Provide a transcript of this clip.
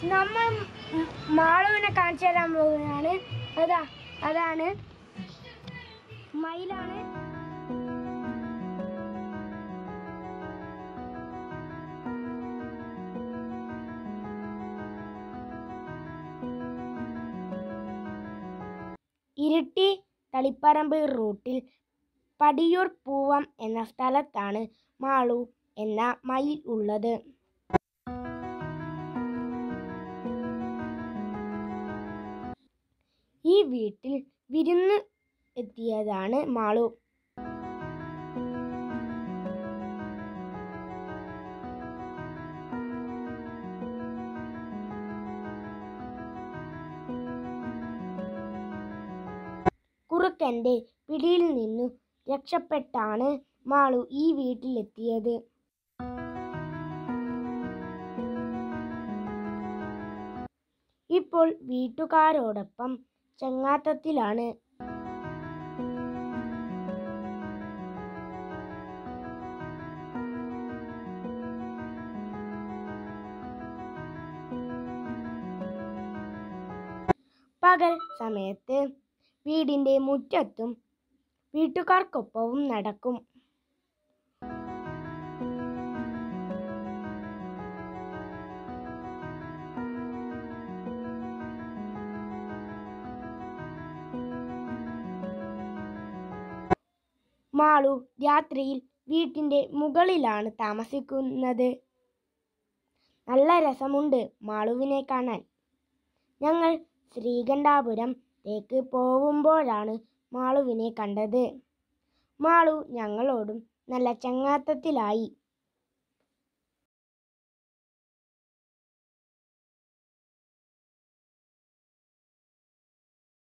നമ്മൾ മ- മാളുവിനെ കാണിച്ചു തരാൻ പോകുകയാണ് അതാ അതാണ് മയിലാണ് ഇരിട്ടി തളിപ്പറമ്പ് റൂട്ടിൽ പടിയൂർ പൂവം എന്ന സ്ഥലത്താണ് മാളു എന്ന മയിൽ ഉള്ളത് ഈ വീട്ടിൽ വിരുന്ന് എത്തിയതാണ് മാളു കുറുക്കന്റെ പിടിയിൽ നിന്നു രക്ഷപ്പെട്ടാണ് മാളു ഈ വീട്ടിലെത്തിയത് ഇപ്പോൾ വീട്ടുകാരോടൊപ്പം ചങ്ങാത്തത്തിലാണ് പകൽ സമയത്ത് വീടിന്റെ മുറ്റത്തും വീട്ടുകാർക്കൊപ്പവും നടക്കും മാളു രാത്രിയിൽ വീട്ടിന്റെ മുകളിലാണ് താമസിക്കുന്നത് നല്ല രസമുണ്ട് മാളുവിനെ കാണാൻ ഞങ്ങൾ ശ്രീകണ്ഠാപുരം തേക്ക് പോവുമ്പോഴാണ് മാളുവിനെ കണ്ടത് മാളു ഞങ്ങളോടും നല്ല ചങ്ങാത്തത്തിലായി